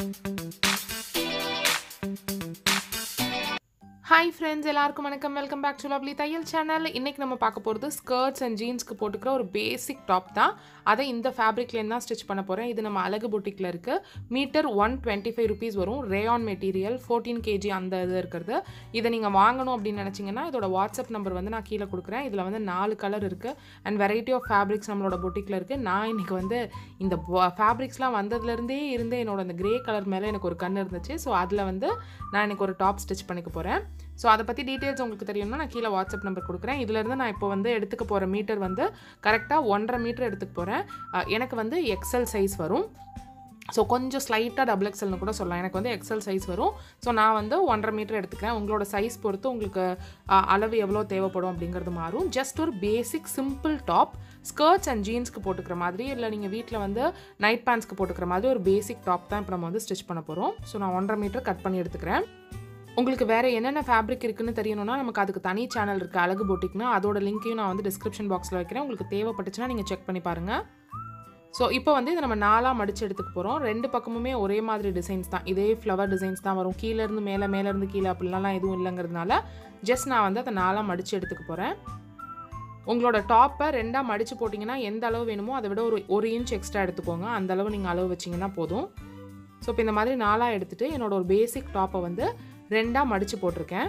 hi friends எல்லாருக்கும் வணக்கம் welcome back to lovely தையல் சேனல் இன்றைக்கி நம்ம பார்க்க போகிறது ஸ்கர்ட்ஸ் அண்ட் ஜீன்ஸ்க்கு போட்டுக்கிற ஒரு பேசிக் டாப் தான் அதை இந்த ஃபேப்ரிக்லேருந்து தான் ஸ்டிச் பண்ண போகிறேன் இது நம்ம அழகு பொட்டிக்கில் இருக்குது meter one twenty five rupees வரும் ரேயான் மெட்டீரியல் ஃபோர்டீன் கேஜி அந்த இது இருக்கிறது இதை நீங்கள் வாங்கணும் அப்படின்னு நினச்சிங்கன்னா இதோட வாட்ஸ்அப் நம்பர் வந்து நான் கீழே கொடுக்குறேன் இதில் வந்து நாலு கலர் இருக்குது அண்ட் வெரைட்டி ஆஃப் ஃபேப்ரிக்ஸ் நம்மளோட பொட்டிக்கில் இருக்குது நான் இன்றைக்கி வந்து இந்த ஃபேப்ரிக்ஸ்லாம் வந்ததுலேருந்தே இருந்து என்னோட அந்த கிரே கலர் மேலே எனக்கு ஒரு கண் இருந்துச்சு ஸோ அதில் வந்து நான் எனக்கு ஒரு டாப் ஸ்டிச் பண்ணிக்க போகிறேன் ஸோ அதை பற்றி டீட்டெயில்ஸ் உங்களுக்கு தெரியணும்னா நான் கீழே வாட்ஸ்அப் நம்பர் கொடுக்குறேன் இதுலேருந்து நான் இப்போ வந்து எடுத்துக்க போகிற மீட்டர் வந்து கரெக்டாக ஒன்றரை மீட்டர் எடுத்துக்க போகிறேன் எனக்கு வந்து எக்ஸல் சைஸ் வரும் ஸோ கொஞ்சம் ஸ்லைட்டாக டபுள் எக்ஸல்னு கூட சொல்லலாம் எனக்கு வந்து எக்ஸல் சைஸ் வரும் ஸோ நான் வந்து ஒன்றரை மீட்டர் எடுத்துக்கிறேன் உங்களோட சைஸ் பொறுத்து உங்களுக்கு அஹ், அளவு எவ்வளோ தேவைப்படும் அப்படிங்கிறது மாறும் ஜஸ்ட் ஒரு basic simple top skirts and ஜீன்ஸ்க்கு போட்டுக்கிற மாதிரி இல்லை நீங்கள் வீட்டில் வந்து நைட் பேண்ட்ஸ்க்கு போட்டுக்கிற மாதிரி ஒரு பேசிக் டாப் தான் இப்போ நம்ம வந்து ஸ்டிச் பண்ண போகிறோம் ஸோ நான் ஒன்றரை மீட்டர் கட் பண்ணி எடுத்துக்கிறேன் உங்களுக்கு வேறு என்னென்ன ஃபேப்ரிக் இருக்குன்னு தெரியணும்னா நமக்கு அதுக்கு தனி சேனல் இருக்குது அழகு போட்டிக்னு அதோட லிங்க்கையும் நான் வந்து டிஸ்கிரிப்ஷன் பாக்ஸில் வைக்கிறேன் உங்களுக்கு தேவைப்பட்டுச்சுன்னா நீங்கள் செக் பண்ணி பாருங்கள் ஸோ இப்போ வந்து இதை நம்ம நாலாக மடித்து எடுத்துக்க போகிறோம் ரெண்டு பக்கமுமே ஒரே மாதிரி டிசைன்ஸ் தான் இதே ஃப்ளவர் டிசைன்ஸ் தான் வரும் கீழேருந்து மேலே மேலேருந்து கீழே அப்படிலாம் எதுவும் இல்லைங்கிறதுனால ஜஸ்ட் நான் வந்து அதை நாலாக மடித்து எடுத்துக்க போகிறேன் உங்களோட டாப்பை ரெண்டாக மடித்து போட்டிங்கன்னா எந்த அளவு வேணுமோ அதை விட ஒரு ஒரு இன்ச் எக்ஸ்ட்ரா எடுத்துக்கோங்க அந்த அளவு நீங்கள் அளவு வச்சிங்கன்னா போதும் ஸோ இப்போ இந்த மாதிரி நாலாக எடுத்துகிட்டு என்னோட ஒரு பேசிக் டாப்பை வந்து ரெண்டாக மடித்து போட்டிருக்கேன்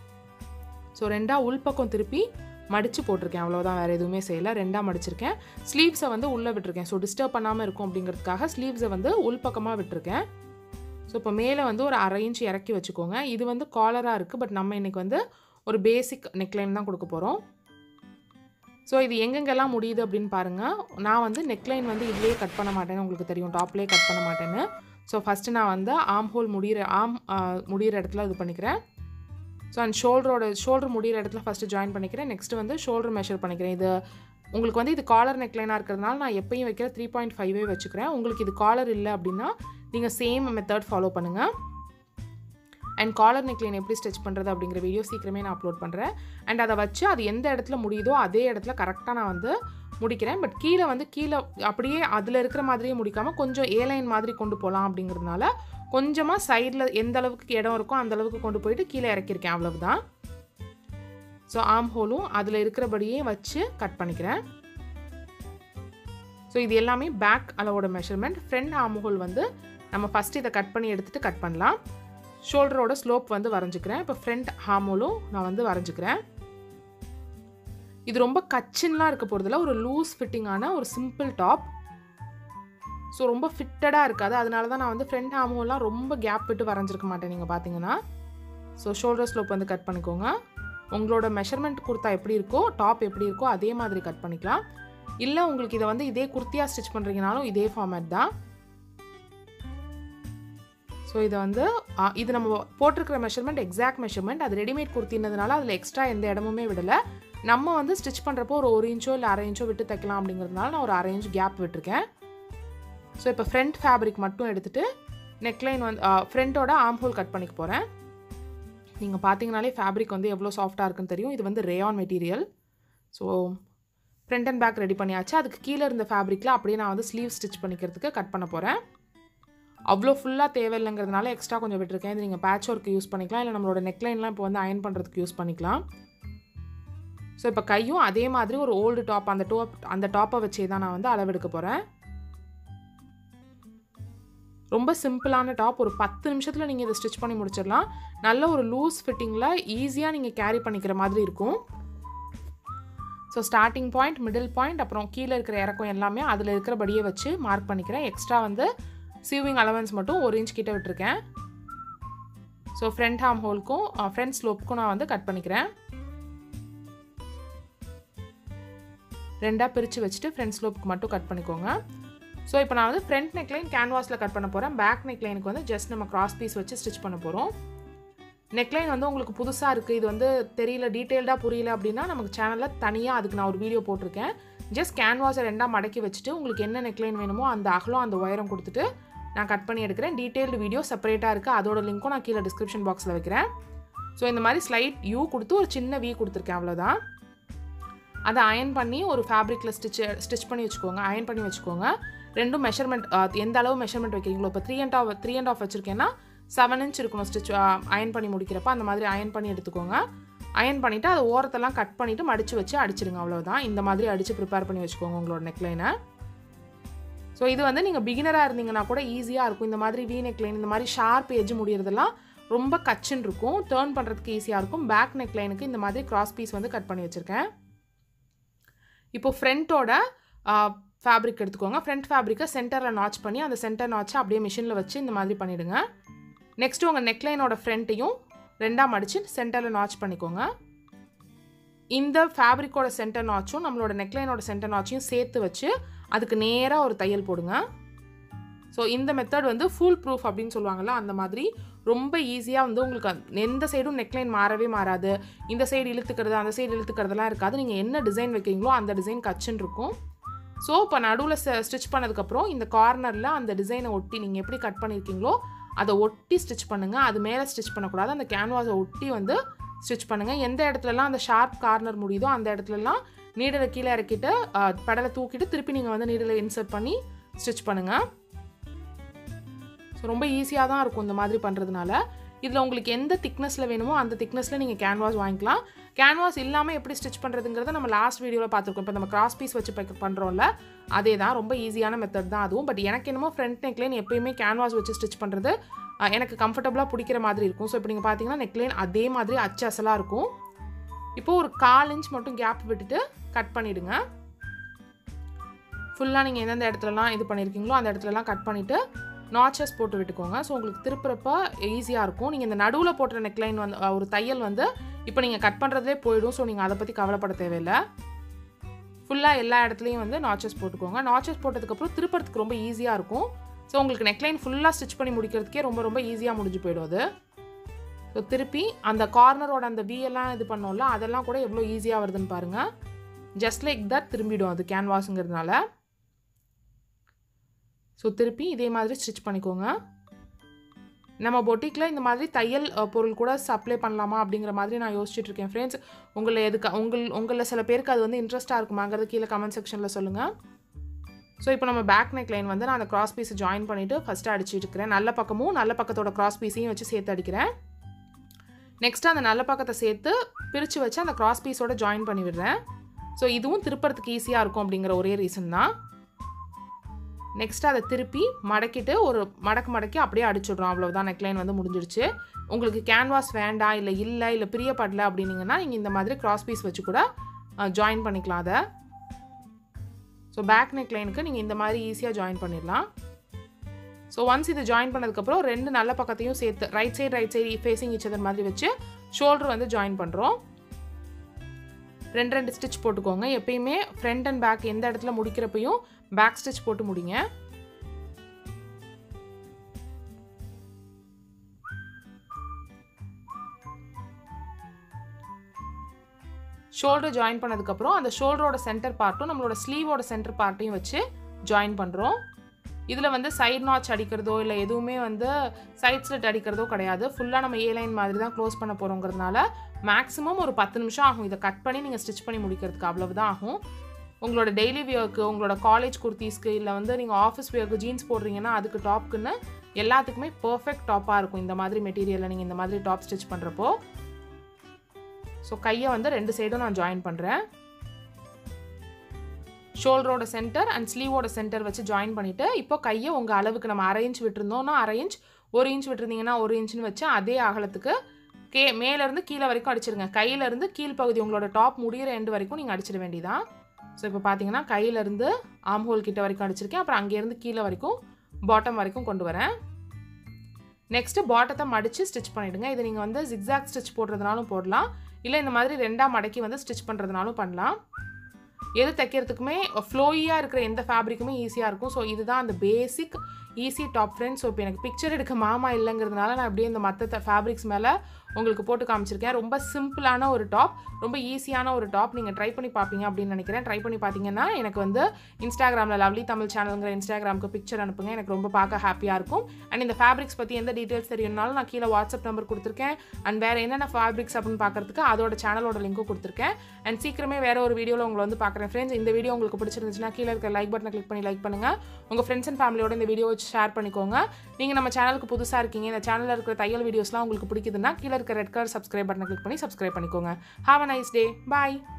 ஸோ ரெண்டாக உள்பக்கம் திருப்பி மடித்து போட்டிருக்கேன் அவ்வளோதான் வேறு எதுவுமே செய்யலை ரெண்டாக மடிச்சிருக்கேன் ஸ்லீவ்ஸை வந்து உள்ளே விட்டுருக்கேன் ஸோ டிஸ்டர்ப் பண்ணாமல் இருக்கும் அப்படிங்கிறதுக்காக ஸ்லீவ்ஸை வந்து உள்பக்கமாக விட்டுருக்கேன் ஸோ இப்போ மேலே வந்து ஒரு அரை இன்ச் இறக்கி வச்சுக்கோங்க இது வந்து காலராக இருக்குது பட் நம்ம இன்றைக்கி வந்து ஒரு பேசிக் நெக்லைன் தான் கொடுக்க போகிறோம் ஸோ இது எங்கெங்கெல்லாம் முடியுது அப்படின்னு பாருங்கள் நான் வந்து நெக்லைன் வந்து இதுலேயே கட் பண்ண மாட்டேன்னு உங்களுக்கு தெரியும் டாப்லேயே கட் பண்ண மாட்டேன்னு ஸோ ஃபஸ்ட்டு நான் வந்து ஆம் ஹோல் முடிகிற ஆம் முடிகிற இடத்துல இது பண்ணிக்கிறேன் ஸோ அண்ட் ஷோல்டரோட ஷோல்டர் முடிகிற இடத்துல ஃபஸ்ட்டு ஜாயின் பண்ணிக்கிறேன் நெக்ஸ்ட் வந்து ஷோல்டர் மெஷர் பண்ணிக்கிறேன் இது உங்களுக்கு வந்து இது காலர் நெக்லைனாக இருக்கிறதுனால நான் எப்பயும் வைக்கிற த்ரீ பாயிண்ட் ஃபைவே வச்சுக்கிறேன் உங்களுக்கு இது காலர் இல்லை அப்படின்னா நீங்கள் சேம் மெத்தட் ஃபாலோ பண்ணுங்கள் அண்ட் காலர் நெக்லைன் எப்படி ஸ்டிச் பண்ணுறது அப்படிங்கிற வீடியோ சீக்கிரமே நான் அப்லோட் பண்ணுறேன் அண்ட் அதை வச்சு அது எந்த இடத்துல முடியுதோ அதே இடத்துல கரெக்டாக நான் வந்து முடிக்கிறேன் பட் கீழே வந்து கீழே அப்படியே அதில் இருக்கிற மாதிரியே முடிக்காமல் கொஞ்சம் ஏலைன் மாதிரி கொண்டு போகலாம் அப்படிங்கிறதுனால கொஞ்சமாக சைடில் எந்த அளவுக்கு இடம் இருக்கோ அந்த அளவுக்கு கொண்டு போயிட்டு கீழே இறக்கியிருக்கேன் அவ்வளவுதான் ஸோ ஆம் ஹோலும் அதில் இருக்கிறபடியே வச்சு கட் பண்ணிக்கிறேன் ஸோ இது எல்லாமே பேக் அளவோட மெஷர்மெண்ட் ஃப்ரண்ட் ஆம் ஹோல் வந்து நம்ம ஃபஸ்ட்டு இதை கட் பண்ணி எடுத்துகிட்டு கட் பண்ணலாம் ஷோல்டரோட ஸ்லோப் வந்து வரைஞ்சிக்கிறேன் இப்போ ஃப்ரண்ட் ஹாமோலும் நான் வந்து வரைஞ்சிக்கிறேன் இது ரொம்ப கச்சின்லாம் இருக்க போகிறதுல ஒரு லூஸ் ஃபிட்டிங்கான ஒரு சிம்பிள் டாப் ஸோ ரொம்ப ஃபிட்டடாக இருக்காது அதனால தான் நான் வந்து ஃப்ரண்ட் ஹாமோலாம் ரொம்ப கேப் விட்டு வரைஞ்சிருக்க மாட்டேன் நீங்கள் பார்த்தீங்கன்னா ஸோ ஷோல்டர் ஸ்லோப் வந்து கட் பண்ணிக்கோங்க உங்களோட மெஷர்மெண்ட் குர்த்தா எப்படி இருக்கோ டாப் எப்படி இருக்கோ அதே மாதிரி கட் பண்ணிக்கலாம் இல்லை உங்களுக்கு இதை வந்து இதே குர்த்தியாக ஸ்டிச் பண்ணுறீங்கனாலும் இதே ஃபார்மேட் தான் ஸோ இதை வந்து ஆ, இது நம்ம போட்டிருக்கிற மெஷர்மெண்ட் எக்ஸாக்ட் மெஷர்மெண்ட் அது ரெடிமேட் குர்த்தினதுனால அதில் எக்ஸ்ட்ரா எந்த இடமுமே விடலை நம்ம வந்து ஸ்டிச் பண்ணுறப்போ ஒரு ஒரு இன்ச்சோ இல்லை அரை இன்ச்சோ விட்டு தைக்கலாம் அப்படிங்கிறதுனால நான் ஒரு அரை இன்ச் கேப் விட்டுருக்கேன் ஸோ இப்போ ஃப்ரண்ட் ஃபேப்ரிக் மட்டும் எடுத்துகிட்டு நெக்லைன் வந்து ஃப்ரண்ட்டோட ஆம் ஹோல் கட் பண்ணிக்க போகிறேன் நீங்கள் பார்த்தீங்கனாலே ஃபேப்ரிக் வந்து எவ்வளோ சாஃப்டாக இருக்குன்னு தெரியும் இது வந்து rayon material so front and back ready பண்ணியாச்சு அதுக்கு கீழே இருந்த ஃபேப்ரிக்கில் அப்படியே நான் வந்து ஸ்லீவ் ஸ்டிச் பண்ணிக்கிறதுக்கு கட் பண்ண போகிறேன் அவ்வளோ ஃபுல்லாக தேவையில்லைங்கிறதுனால எக்ஸ்ட்ரா கொஞ்சம் விட்டுருக்கேன் இது நீங்கள் பேட்ச் ஒர்க்கு யூஸ் பண்ணிக்கலாம் இல்லை நம்மளோட நெக்லைன்லாம் இப்போ வந்து அயன் பண்ணுறதுக்கு யூஸ் பண்ணிக்கலாம் ஸோ இப்போ கையும் அதே மாதிரி ஒரு ஓல்டு டாப் அந்த டாப் அந்த டாப்பை வச்சே தான் நான் வந்து அளவெடுக்க போகிறேன் ரொம்ப சிம்பிளான டாப் ஒரு பத்து நிமிஷத்தில் நீங்கள் இதை ஸ்டிச் பண்ணி முடிச்சிடலாம் நல்ல ஒரு லூஸ் ஃபிட்டிங்கில் ஈஸியாக நீங்கள் கேரி பண்ணிக்கிற மாதிரி இருக்கும் so starting point middle point அப்புறம் கீழே இருக்கிற இறக்கம் எல்லாமே அதில் இருக்கிறபடியே வச்சு மார்க் பண்ணிக்கிறேன் எக்ஸ்ட்ரா வந்து சீவிங் அலவன்ஸ் மட்டும் ஒரு இன்ச் கிட்ட விட்டுருக்கேன் ஸோ ஃப்ரண்ட் ஹார்ம் ஹோல்க்கும் ஃப்ரண்ட் ஸ்லோப்புக்கும் நான் வந்து கட் பண்ணிக்கிறேன் ரெண்டாக பிரித்து வச்சுட்டு ஃப்ரண்ட் ஸ்லோப்புக்கு மட்டும் கட் பண்ணிக்கோங்க ஸோ இப்போ நான் வந்து ஃப்ரண்ட் நெக்லைன் கேன்வாஸில் கட் பண்ண போகிறேன் பேக் நெக்லைனுக்கு வந்து ஜஸ்ட் நம்ம கிராஸ் பீஸ் வச்சு ஸ்டிச் பண்ண போகிறோம் நெக்லைன் வந்து உங்களுக்கு புதுசாக இருக்குது இது வந்து தெரியல டீட்டெயில்டாக புரியல அப்படின்னா நமக்கு சேனலில் தனியாக அதுக்கு நான் ஒரு வீடியோ போட்டிருக்கேன் ஜஸ்ட் கேன்வாஸை ரெண்டாக மடக்கி வச்சுட்டு உங்களுக்கு என்ன நெக்லைன் வேணுமோ அந்த அகலம் அந்த உயரம் கொடுத்துட்டு நான் கட் பண்ணி எடுக்கிறேன் டீட்டெயில்டு வீடியோ செப்பரேட்டாக இருக்குது அதோட லிங்க்கும் நான் கீழே டிஸ்கிரிப்ஷன் பாக்ஸில் வைக்கிறேன் ஸோ இந்த மாதிரி ஸ்லைட் யூ கொடுத்து ஒரு சின்ன வி கொடுத்துருக்கேன் அவ்வளோதான் அதை அயன் பண்ணி ஒரு ஃபேப்ரிக்கில் ஸ்டிச் ஸ்டிச் பண்ணி வச்சுக்கோங்க அயன் பண்ணி வச்சுக்கோங்க ரெண்டும் மெஷர்மெண்ட் எந்த அளவு மெஷர்மெண்ட் வைக்கிறீங்களோ இப்போ three and half three and half வச்சுருக்கேன்னா செவன் இன்ச் இருக்கணும் ஸ்டிச் அயன் பண்ணி முடிக்கிறப்ப அந்த மாதிரி அயன் பண்ணி எடுத்துக்கோங்க அயன் பண்ணிவிட்டு அதை ஓரத்தெல்லாம் கட் பண்ணிவிட்டு மடித்து வச்சு அடிச்சிடுங்க அவ்வளோதான் இந்த மாதிரி அடித்து ப்ரிப்பேர் பண்ணி வச்சுக்கோங்க உங்களோட நெக்லைனை ஸோ இது வந்து நீங்கள் பிகினராக இருந்தீங்கன்னா கூட ஈஸியாக இருக்கும் இந்த மாதிரி வி நெக்லைன் இந்த மாதிரி ஷார்ப் எஜ் முடியறதெல்லாம் ரொம்ப கச்சுன்னு இருக்கும் டேர்ன் பண்ணுறதுக்கு ஈஸியாக இருக்கும் பேக் நெக்லைனுக்கு இந்த மாதிரி கிராஸ் பீஸ் வந்து கட் பண்ணி வச்சுருக்கேன் இப்போ ஃப்ரண்ட்டோட ஃபேப்ரிக் எடுத்துக்கோங்க ஃப்ரண்ட் ஃபேப்ரிக்கை சென்டரில் நாச் பண்ணி அந்த சென்டர் நாச்சை அப்படியே மிஷினில் வச்சு இந்த மாதிரி பண்ணிவிடுங்க நெக்ஸ்ட்டு உங்கள் நெக்லைனோட ஃப்ரண்ட்டையும் ரெண்டாக மடித்து சென்டரில் நாச் பண்ணிக்கோங்க இந்த ஃபேப்ரிக்கோட சென்டர் நாச்சும் நம்மளோட நெக்லைனோட சென்டர் நாச்சையும் சேர்த்து வச்சு அதுக்கு நேராக ஒரு தையல் போடுங்க ஸோ இந்த மெத்தட் வந்து ஃபுல் ப்ரூஃப் அப்படின்னு சொல்லுவாங்கள்ல அந்த மாதிரி ரொம்ப ஈஸியாக வந்து உங்களுக்கு அந்த- எந்த சைடும் நெக்லைன் மாறவே மாறாது இந்த சைடு இழுத்துக்கிறது அந்த சைடு இழுத்துக்கிறதுலாம் இருக்காது நீங்கள் என்ன டிசைன் வைக்கிறீங்களோ அந்த டிசைன் கச்சுன்னு இருக்கும் ஸோ இப்போ நடுவில் ஸ்டிச் பண்ணதுக்கப்புறம் இந்த கார்னரில் அந்த டிசைனை ஒட்டி நீங்கள் எப்படி கட் பண்ணியிருக்கீங்களோ அதை ஒட்டி ஸ்டிச் பண்ணுங்கள் அது மேலே ஸ்டிச் பண்ணக்கூடாது அந்த கேன்வாஸை ஒட்டி வந்து ஸ்டிச் பண்ணுங்கள் எந்த இடத்துலலாம் அந்த ஷார்ப் கார்னர் முடியுதோ அந்த இடத்துலலாம் நீடலை கீழே இறக்கிட்டு அஹ், பெடலை தூக்கிட்டு திருப்பி நீங்கள் வந்து நீடலை இன்சர்ட் பண்ணி ஸ்டிச் பண்ணுங்கள் ஸோ ரொம்ப ஈஸியாக தான் இருக்கும் இந்த மாதிரி பண்ணுறதுனால இதில் உங்களுக்கு எந்த திக்னஸில் வேணுமோ அந்த திக்னஸில் நீங்கள் கேன்வாஸ் வாங்கிக்கலாம் கேன்வாஸ் இல்லாமல் எப்படி ஸ்டிச் பண்ணுறதுங்கிறத நம்ம லாஸ்ட் வீடியோவில் பார்த்துருக்கோம் இப்போ நம்ம கிராஸ் பீஸ் வச்சு ப- பண்ணுறோம்ல அதே தான் ரொம்ப ஈஸியான மெத்தட் தான் அதுவும் பட் எனக்கு என்னமோ ஃப்ரண்ட் நெக்லைன் எப்பயுமே கேன்வாஸ் வச்சு ஸ்டிச் பண்ணுறது அஹ், எனக்கு கம்ஃபர்டபுளாக பிடிக்கிற மாதிரி இருக்கும் ஸோ இப்போ நீங்கள் பார்த்தீங்கன்னா நெக்லைன் அதே மாதிரி அச்சு அசலாக இருக்கும் இப்போ ஒரு கால் இன்ச் மட்டும் கேப் விட்டுட்டு கட் பண்ணிவிடுங்க ஃபுல்லாக நீங்கள் எந்தெந்த இடத்துலலாம் இது பண்ணியிருக்கீங்களோ அந்த இடத்துலலாம் கட் பண்ணிவிட்டு நாச்சஸ் போட்டு விட்டுக்கோங்க ஸோ உங்களுக்கு திருப்புறப்ப ஈஸியாக இருக்கும் நீங்கள் இந்த நடுவில் போட்டுற நெக்லைன் வந்து அஹ், ஒரு தையல் வந்து இப்போ நீங்கள் கட் பண்ணுறதுலே போயிடும் ஸோ நீங்கள் அதை பற்றி கவலைப்பட தேவையில்லை ஃபுல்லாக எல்லா இடத்துலையும் வந்து நாச்சஸ் போட்டுக்கோங்க நாச்சஸ் போட்டதுக்கப்புறம் திருப்புறதுக்கு ரொம்ப ஈஸியாக இருக்கும் ஸோ உங்களுக்கு நெக்லைன் ஃபுல்லாக ஸ்டிச் பண்ணி முடிக்கிறதுக்கே ரொம்ப ரொம்ப ஈஸியாக முடிஞ்சு போயிடும் அது ஸோ திருப்பி அந்த கார்னரோட அந்த V எல்லாம் இது பண்ணோம்ல அதெல்லாம் கூட எவ்வளோ ஈஸியாக வருதுன்னு பாருங்கள் ஜஸ்ட் லைக் தட் திரும்பிடும் அது கேன்வாஸுங்கிறதுனால ஸோ திருப்பி இதே மாதிரி ஸ்டிச் பண்ணிக்கோங்க நம்ம பொட்டிக்கில் இந்த மாதிரி தையல் அஹ், பொருள் கூட சப்ளை பண்ணலாமா அப்படிங்கிற மாதிரி நான் யோசிச்சுட்டு இருக்கேன் ஃப்ரெண்ட்ஸ் உங்களை எதுக்கு உங்கள் உங்களில் சில பேருக்கு அது வந்து இன்ட்ரெஸ்ட்டாக இருக்குமாங்கிறது கீழே கமெண்ட் செக்ஷனில் சொல்லுங்கள் ஸோ இப்போ நம்ம பேக் நெக் லைன் வந்து நான் அந்த கிராஸ் பீஸை ஜாயின் பண்ணிவிட்டு ஃபஸ்ட்டு அடிச்சிட்டு இருக்கிறேன் நல்ல பக்கமும் நல்ல பக்கத்தோட கிராஸ் பீஸையும் வச்சு சேர்த்து அடிக்கிறேன் நெக்ஸ்ட்டு அந்த நல்ல பக்கத்தை சேர்த்து பிரித்து வச்சு அந்த கிராஸ் பீஸோட ஜாயின் பண்ணி விடுறேன் ஸோ இதுவும் திருப்பறதுக்கு ஈஸியாக இருக்கும் அப்படிங்கிற ஒரே ரீசன் தான் நெக்ஸ்ட் அதை திருப்பி மடக்கிட்டு ஒரு மடக்கு மடக்கி அப்படியே அடிச்சுடுறோம் அவ்வளவுதான் நெக்லைன் வந்து முடிஞ்சிடுச்சு உங்களுக்கு கேன்வாஸ் வேண்டாம் இல்லை இல்லை இல்லை பிரியப்படல அப்படின்னீங்கன்னா நீங்கள் இந்த மாதிரி கிராஸ் பீஸ் வச்சு கூட ஜாயின் பண்ணிக்கலாம் அதை ஸோ பேக் நெக்லைனுக்கு நீங்கள் இந்த மாதிரி ஈஸியாக ஜாயின் பண்ணிடலாம் ஸோ ஒன்ஸ் இது ஜாயின் பண்ணதுக்கப்புறம் ரெண்டு நல்ல பக்கத்தையும் சேர்த்து right side right side facing each other மாதிரி வச்சு ஷோல்டர் வந்து ஜாயின் பண்ணுறோம் ரெண்டு ரெண்டு ஸ்டிச் போட்டுக்கோங்க எப்பயுமே ஃப்ரண்ட் அண்ட் பேக் எந்த இடத்துல முடிக்கிறப்பையும் பேக் ஸ்டிச் போட்டு முடிங்க ஷோல்டர் ஜாயின் பண்ணதுக்கப்புறம் அந்த ஷோல்டரோட சென்டர் பார்ட்டும் நம்மளோட ஸ்லீவோட சென்டர் பார்ட்டையும் வச்சு ஜாயின் பண்ணுறோம் இதில் வந்து சைட் நாச் அடிக்கிறதோ இல்லை எதுவுமே வந்து சைட் ஸ்லிட் அடிக்கிறதோ கிடையாது ஃபுல்லாக நம்ம ஏ லைன் மாதிரி தான் க்ளோஸ் பண்ண போகிறோங்கிறதுனால மேக்ஸிமம் ஒரு பத்து நிமிஷம் ஆகும் இதை கட் பண்ணி நீங்கள் ஸ்டிச் பண்ணி முடிக்கிறதுக்கு அவ்வளவுதான் ஆகும் உங்களோட டெய்லி வியர்க்கு உங்களோட காலேஜ் குர்த்திஸ்க்கு இல்லை வந்து நீங்கள் ஆஃபீஸ் வியர்க்கு ஜீன்ஸ் போடுறீங்கன்னா அதுக்கு டாப்க்குன்னு எல்லாத்துக்குமே பர்ஃபெக்ட் டாப்பாக இருக்கும் இந்த மாதிரி மெட்டீரியலில் நீங்கள் இந்த மாதிரி டாப் ஸ்டிச் பண்ணுறப்போ ஸோ கையை வந்து ரெண்டு சைடும் நான் ஜாயின் பண்ணுறேன் ஷோல்டரோட சென்டர் அண்ட் ஸ்லீவோட சென்டர் வச்சு ஜாயின் பண்ணிவிட்டு இப்போ கையை உங்கள் அளவுக்கு நம்ம அரை இன்ச் விட்டுருந்தோம்னா அரை இன்ச் ஒரு இன்ச் விட்டுருந்தீங்கன்னா ஒரு இன்ச்னு வச்சு அதே அகலத்துக்கு கே மேலேருந்து கீழே வரைக்கும் அடிச்சிருங்க கையிலேருந்து கீழ்ப்பகுதி உங்களோட டாப் முடிகிற எண்டு வரைக்கும் நீங்கள் அடிச்சிட வேண்டியதான் ஸோ இப்போ பார்த்தீங்கன்னா கையிலேருந்து ஆம் ஹோல் கிட்ட வரைக்கும் அடிச்சிருக்கேன் அப்புறம் அங்கேருந்து கீழே வரைக்கும் பாட்டம் வரைக்கும் கொண்டு வரேன் நெக்ஸ்ட்டு பாட்டத்தை மடித்து ஸ்டிச் பண்ணிவிடுங்க இது நீங்கள் வந்து ஜிக்ஸாக் ஸ்டிச் போடுறதுனாலும் போடலாம் இல்லை இந்த மாதிரி ரெண்டாக மடக்கி வந்து ஸ்டிச் பண்ணுறதுனாலும் பண்ணலாம் எது தைக்கிறதுக்குமே ஃப்ளோயியாக இருக்கிற எந்த ஃபேப்ரிக்குமே ஈஸியாக இருக்கும் ஸோ இதுதான் அந்த basic easy top friends so இப்போ எனக்கு பிக்சர் எடுக்க மாமா இல்லைங்கிறதுனால நான் அப்படியே இந்த மற்ற ஃபேப்ரிக்ஸ் மேலே உங்களுக்கு போட்டு காமிச்சிருக்கேன் ரொம்ப சிம்பிளான ஒரு டாப் ரொம்ப ஈஸியான ஒரு டாப் நீங்கள் ட்ரை பண்ணி பார்ப்பீங்க அப்படின்னு நினைக்கிறேன் ட்ரை பண்ணி பார்த்தீங்கன்னா எனக்கு வந்து இன்ஸ்டாகிராமில் லவ்லி தமிழ் சேனலுங்கிற இன்ஸ்டாகிராமுக்கு பிக்சர் அனுப்புங்க எனக்கு ரொம்ப பார்க்க ஹாப்பியாக இருக்கும் அண்ட் இந்த ஃபேப்ரிக்ஸ் பற்றி எந்த டீட்டெயில்ஸ் தெரியணும்னாலும் நான் கீழே வாட்ஸ்அப் நம்பர் கொடுத்துருக்கேன் அண்ட் வேறு என்னென்ன ஃபேப்ரிக்ஸ் அப்படின்னு பார்க்கறதுக்கு அதோட சேனலோட லிங்க்கும் கொடுத்துருக்கேன் அண்ட் சீக்கிரமே வேறு ஒரு வீடியோவில் உங்களை வந்து பார்க்குறேன் ஃப்ரெண்ட்ஸ் இந்த வீடியோ உங்களுக்கு பிடிச்சிருந்துச்சுன்னா கீழே இருக்க லைக் பட்டனை கிளிக் பண்ணி லைக் பண்ணுங்கள் உங்கள் ஃப்ரெண்ட்ஸ் அண்ட் ஃபேமிலியோட இந்த வீடியோ ஷேர் பண்ணிக்கோங்க நீங்கள் நம்ம சேனலுக்கு புதுசாக இருக்கீங்க இந்த சேனலில் இருக்கிற தையல் வீடியோஸ்லாம் உங்களுக்கு பிடிக்குதுன்னா கீழே இருக்க ரெட் கலர் சப்ஸ்கிரைப் பட்டனை கிளிக் பண்ணி சப்ஸ்கிரைப் பண்ணிக்கோங்க have a nice day bye